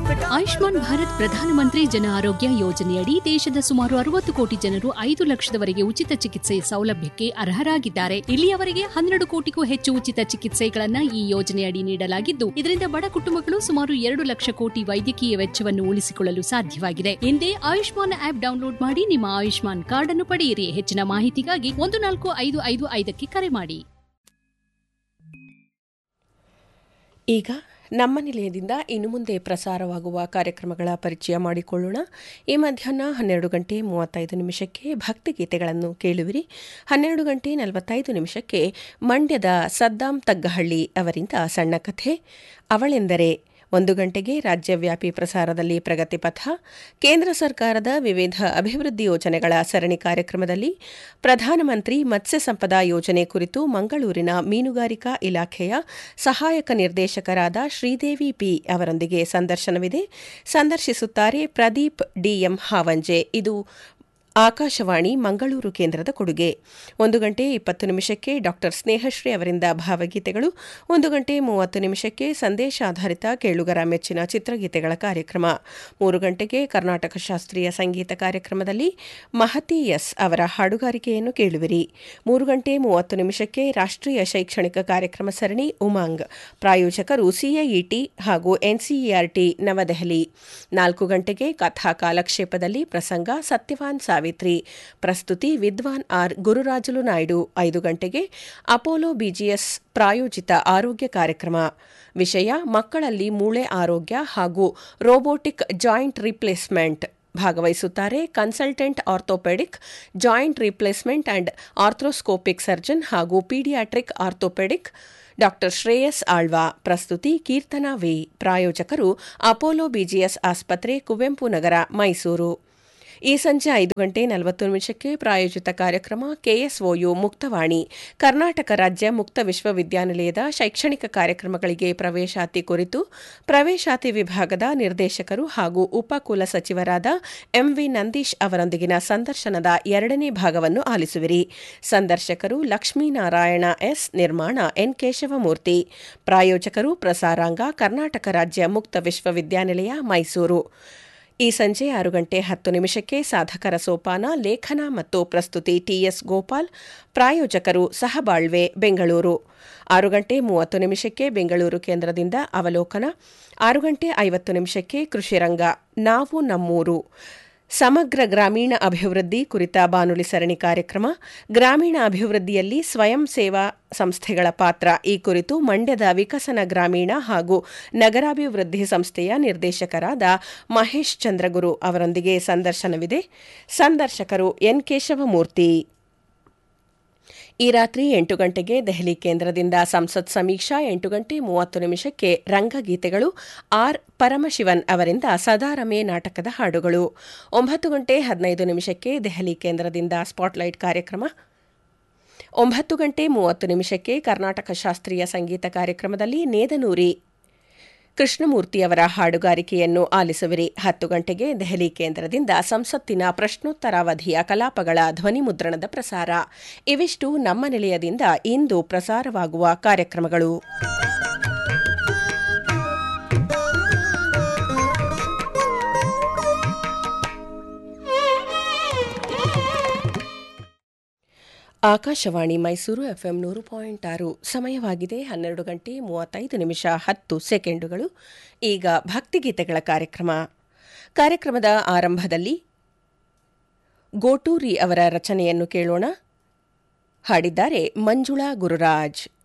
ಆಯುಷ್ಮಾನ್ ಭಾರತ್ ಪ್ರಧಾನಮಂತ್ರಿ ಜನ ಆರೋಗ್ಯ ಯೋಜನೆಯಡಿ ದೇಶದ ಸುಮಾರು ಅರವತ್ತು ಕೋಟಿ ಜನರು ಐದು ಲಕ್ಷದವರೆಗೆ ಉಚಿತ ಚಿಕಿತ್ಸೆ ಸೌಲಭ್ಯಕ್ಕೆ ಅರ್ಹರಾಗಿದ್ದಾರೆ ಇಲ್ಲಿಯವರೆಗೆ ಹನ್ನೆರಡು ಕೋಟಿಗೂ ಹೆಚ್ಚು ಉಚಿತ ಚಿಕಿತ್ಸೆಗಳನ್ನ ಈ ಯೋಜನೆಯಡಿ ನೀಡಲಾಗಿದ್ದು ಇದರಿಂದ ಬಡ ಕುಟುಂಬಗಳು ಸುಮಾರು ಎರಡು ಲಕ್ಷ ಕೋಟಿ ವೈದ್ಯಕೀಯ ವೆಚ್ಚವನ್ನು ಉಳಿಸಿಕೊಳ್ಳಲು ಸಾಧ್ಯವಾಗಿದೆ ಹಿಂದೆ ಆಯುಷ್ಮಾನ್ ಆಪ್ ಡೌನ್ಲೋಡ್ ಮಾಡಿ ನಿಮ್ಮ ಆಯುಷ್ಮಾನ್ ಕಾರ್ಡ್ ಅನ್ನು ಪಡೆಯಿರಿ ಹೆಚ್ಚಿನ ಮಾಹಿತಿಗಾಗಿ ಒಂದು ನಾಲ್ಕು ಐದು ಐದು ಐದಕ್ಕೆ ಕರೆ ಮಾಡಿ ಈಗ ನಮ್ಮ ನಿಲಯದಿಂದ ಇನ್ನು ಮುಂದೆ ಪ್ರಸಾರವಾಗುವ ಕಾರ್ಯಕ್ರಮಗಳ ಪರಿಚಯ ಮಾಡಿಕೊಳ್ಳೋಣ ಈ ಮಧ್ಯಾಹ್ನ ಹನ್ನೆರಡು ಗಂಟೆ ಮೂವತ್ತೈದು ನಿಮಿಷಕ್ಕೆ ಭಕ್ತಿಗೀತೆಗಳನ್ನು ಕೇಳುವಿರಿ ಹನ್ನೆರಡು ಗಂಟೆ ನಲವತ್ತೈದು ನಿಮಿಷಕ್ಕೆ ಮಂಡ್ಯದ ಸದ್ದಾಂ ತಗ್ಗಹಳ್ಳಿ ಅವರಿಂದ ಸಣ್ಣ ಕಥೆ ಅವಳೆಂದರೆ ಒಂದು ಗಂಟೆಗೆ ರಾಜ್ಯವ್ಯಾಪಿ ಪ್ರಸಾರದಲ್ಲಿ ಪ್ರಗತಿ ಪಥ ಕೇಂದ್ರ ಸರ್ಕಾರದ ವಿವಿಧ ಅಭಿವೃದ್ಧಿ ಯೋಜನೆಗಳ ಸರಣಿ ಕಾರ್ಯಕ್ರಮದಲ್ಲಿ ಪ್ರಧಾನಮಂತ್ರಿ ಮತ್ಸ್ಯ ಸಂಪದಾ ಯೋಜನೆ ಕುರಿತು ಮಂಗಳೂರಿನ ಮೀನುಗಾರಿಕಾ ಇಲಾಖೆಯ ಸಹಾಯಕ ನಿರ್ದೇಶಕರಾದ ಶ್ರೀದೇವಿ ಪಿ ಅವರೊಂದಿಗೆ ಸಂದರ್ಶನವಿದೆ ಸಂದರ್ಶಿಸುತ್ತಾರೆ ಪ್ರದೀಪ್ ಡಿಎಂ ಹಾವಂಜೆ ಇದು ಆಕಾಶವಾಣಿ ಮಂಗಳೂರು ಕೇಂದ್ರದ ಕೊಡುಗೆ ಒಂದು ಗಂಟೆ ಇಪ್ಪತ್ತು ನಿಮಿಷಕ್ಕೆ ಡಾಕ್ಟರ್ ಸ್ನೇಹಶ್ರೀ ಅವರಿಂದ ಭಾವಗೀತೆಗಳು ಒಂದು ಗಂಟೆ ಮೂವತ್ತು ನಿಮಿಷಕ್ಕೆ ಸಂದೇಶ ಆಧಾರಿತ ಕೇಳುಗರ ಮೆಚ್ಚಿನ ಚಿತ್ರಗೀತೆಗಳ ಕಾರ್ಯಕ್ರಮ ಮೂರು ಗಂಟೆಗೆ ಕರ್ನಾಟಕ ಶಾಸ್ತ್ರೀಯ ಸಂಗೀತ ಕಾರ್ಯಕ್ರಮದಲ್ಲಿ ಮಹತಿ ಎಸ್ ಅವರ ಹಾಡುಗಾರಿಕೆಯನ್ನು ಕೇಳುವಿರಿ ಮೂರು ಗಂಟೆ ಮೂವತ್ತು ನಿಮಿಷಕ್ಕೆ ರಾಷ್ಟ್ರೀಯ ಶೈಕ್ಷಣಿಕ ಕಾರ್ಯಕ್ರಮ ಸರಣಿ ಉಮಾಂಗ್ ಪ್ರಾಯೋಜಕರು ಸಿಐಇಟಿ ಹಾಗೂ ಎನ್ಸಿಇಆರ್ಟಿ ನವದೆಹಲಿ ನಾಲ್ಕು ಗಂಟೆಗೆ ಕಥಾ ಕಾಲಕ್ಷೇಪದಲ್ಲಿ ಪ್ರಸಂಗ ಸತ್ಯವಾನ್ ಸಾವಿತ್ರಿ ಪ್ರಸ್ತುತಿ ವಿದ್ವಾನ್ ಆರ್ ಗುರುರಾಜುಲು ನಾಯ್ಡು ಐದು ಗಂಟೆಗೆ ಅಪೋಲೋ ಬಿಜಿಎಸ್ ಪ್ರಾಯೋಜಿತ ಆರೋಗ್ಯ ಕಾರ್ಯಕ್ರಮ ವಿಷಯ ಮಕ್ಕಳಲ್ಲಿ ಮೂಳೆ ಆರೋಗ್ಯ ಹಾಗೂ ರೋಬೋಟಿಕ್ ಜಾಯಿಂಟ್ ರಿಪ್ಲೇಸ್ಮೆಂಟ್ ಭಾಗವಹಿಸುತ್ತಾರೆ consultant orthopaedic joint replacement and arthroscopic surgeon ಹಾಗೂ paediatric orthopaedic doctor Shreyas Alva ಪ್ರಸ್ತುತಿ ಕೀರ್ತನಾ ವಿ ಪ್ರಾಯೋಜಕರು ಅಪೋಲೋ ಬಿಜಿಎಸ್ ಆಸ್ಪತ್ರೆ ಕುವೆಂಪು ನಗರ ಮೈಸೂರು ಈ ಸಂಜೆ ಐದು ಗಂಟೆ ನಲವತ್ತು ನಿಮಿಷಕ್ಕೆ ಪ್ರಾಯೋಜಿತ ಕಾರ್ಯಕ್ರಮ ಕೆಎಸ್ಒಯು ಮುಕ್ತವಾಣಿ ಕರ್ನಾಟಕ ರಾಜ್ಯ ಮುಕ್ತ ವಿಶ್ವವಿದ್ಯಾನಿಲಯದ ಶೈಕ್ಷಣಿಕ ಕಾರ್ಯಕ್ರಮಗಳಿಗೆ ಪ್ರವೇಶಾತಿ ಕುರಿತು ಪ್ರವೇಶಾತಿ ವಿಭಾಗದ ನಿರ್ದೇಶಕರು ಹಾಗೂ ಉಪ ಕುಲಸಚಿವರಾದ ಎಂವಿ ನಂದೀಶ್ ಅವರೊಂದಿಗಿನ ಸಂದರ್ಶನದ ಎರಡನೇ ಭಾಗವನ್ನು ಆಲಿಸುವಿರಿ ಸಂದರ್ಶಕರು ಲಕ್ಷ್ಮೀನಾರಾಯಣ ಎಸ್ ನಿರ್ಮಾಣ ಎನ್ ಕೇಶವಮೂರ್ತಿ ಪ್ರಾಯೋಜಕರು ಪ್ರಸಾರಾಂಗ ಕರ್ನಾಟಕ ರಾಜ್ಯ ಮುಕ್ತ ವಿಶ್ವವಿದ್ಯಾನಿಲಯ ಮೈಸೂರು ಈ ಸಂಜೆ ಆರು ಗಂಟೆ ಹತ್ತು ನಿಮಿಷಕ್ಕೆ ಸಾಧಕರ ಸೋಪಾನ ಲೇಖನ ಮತ್ತು ಪ್ರಸ್ತುತಿ ಟಿಎಸ್ ಗೋಪಾಲ್ ಪ್ರಾಯೋಜಕರು ಸಹಬಾಳ್ವೆ ಬೆಂಗಳೂರು ಆರು ಗಂಟೆ ಮೂವತ್ತು ನಿಮಿಷಕ್ಕೆ ಬೆಂಗಳೂರು ಕೇಂದ್ರದಿಂದ ಅವಲೋಕನ ಆರು ಗಂಟೆ ಐವತ್ತು ನಿಮಿಷಕ್ಕೆ ಕೃಷಿರಂಗ ನಾವು ನಮ್ಮೂರು ಸಮಗ್ರ ಗ್ರಾಮೀಣ ಅಭಿವೃದ್ಧಿ ಕುರಿತ ಬಾನುಲಿ ಸರಣಿ ಕಾರ್ಯಕ್ರಮ ಗ್ರಾಮೀಣ ಅಭಿವೃದ್ಧಿಯಲ್ಲಿ ಸ್ವಯಂ ಸೇವಾ ಸಂಸ್ಥೆಗಳ ಪಾತ್ರ ಈ ಕುರಿತು ಮಂಡ್ಯದ ವಿಕಸನ ಗ್ರಾಮೀಣ ಹಾಗೂ ನಗರಾಭಿವೃದ್ಧಿ ಸಂಸ್ಥೆಯ ನಿರ್ದೇಶಕರಾದ ಮಹೇಶ್ ಚಂದ್ರಗುರು ಅವರೊಂದಿಗೆ ಸಂದರ್ಶನವಿದೆ ಸಂದರ್ಶಕರು ಎನ್ ಕೇಶವಮೂರ್ತಿ ಈ ರಾತ್ರಿ ಎಂಟು ಗಂಟೆಗೆ ದೆಹಲಿ ಕೇಂದ್ರದಿಂದ ಸಂಸತ್ ಸಮೀಕ್ಷಾ ಎಂಟು ಗಂಟೆ ಮೂವತ್ತು ನಿಮಿಷಕ್ಕೆ ರಂಗಗೀತೆಗಳು ಆರ್ ಪರಮಶಿವನ್ ಅವರಿಂದ ಸದಾರಮೆ ನಾಟಕದ ಹಾಡುಗಳು ಒಂಬತ್ತು ಗಂಟೆ ಹದಿನೈದು ನಿಮಿಷಕ್ಕೆ ದೆಹಲಿ ಕೇಂದ್ರದಿಂದ ಸ್ಪಾಟ್ಲೈಟ್ ಕಾರ್ಯಕ್ರಮ ಒಂಬತ್ತು ಗಂಟೆ ಮೂವತ್ತು ನಿಮಿಷಕ್ಕೆ ಕರ್ನಾಟಕ ಶಾಸ್ತ್ರೀಯ ಸಂಗೀತ ಕಾರ್ಯಕ್ರಮದಲ್ಲಿ ನೇದನೂರಿ ಕೃಷ್ಣಮೂರ್ತಿಯವರ ಹಾಡುಗಾರಿಕೆಯನ್ನು ಆಲಿಸುವಿರಿ ಹತ್ತು ಗಂಟೆಗೆ ದೆಹಲಿ ಕೇಂದ್ರದಿಂದ ಸಂಸತ್ತಿನ ಪ್ರಶ್ನೋತ್ತರಾವಧಿಯ ಕಲಾಪಗಳ ಧ್ವನಿ ಮುದ್ರಣದ ಪ್ರಸಾರ ಇವಿಷ್ಟು ನಮ್ಮ ನಿಲಯದಿಂದ ಇಂದು ಪ್ರಸಾರವಾಗುವ ಕಾರ್ಯಕ್ರಮಗಳು ಆಕಾಶವಾಣಿ ಮೈಸೂರು ಎಫ್ಎಂ ನೂರು ಪಾಯಿಂಟ್ ಆರು ಸಮಯವಾಗಿದೆ ಹನ್ನೆರಡು ಗಂಟೆ ಮೂವತ್ತೈದು ನಿಮಿಷ ಹತ್ತು ಸೆಕೆಂಡುಗಳು ಈಗ ಭಕ್ತಿಗೀತೆಗಳ ಕಾರ್ಯಕ್ರಮ ಕಾರ್ಯಕ್ರಮದ ಆರಂಭದಲ್ಲಿ ಗೋಟೂರಿ ಅವರ ರಚನೆಯನ್ನು ಕೇಳೋಣ ಹಾಡಿದ್ದಾರೆ ಮಂಜುಳಾ ಗುರುರಾಜ್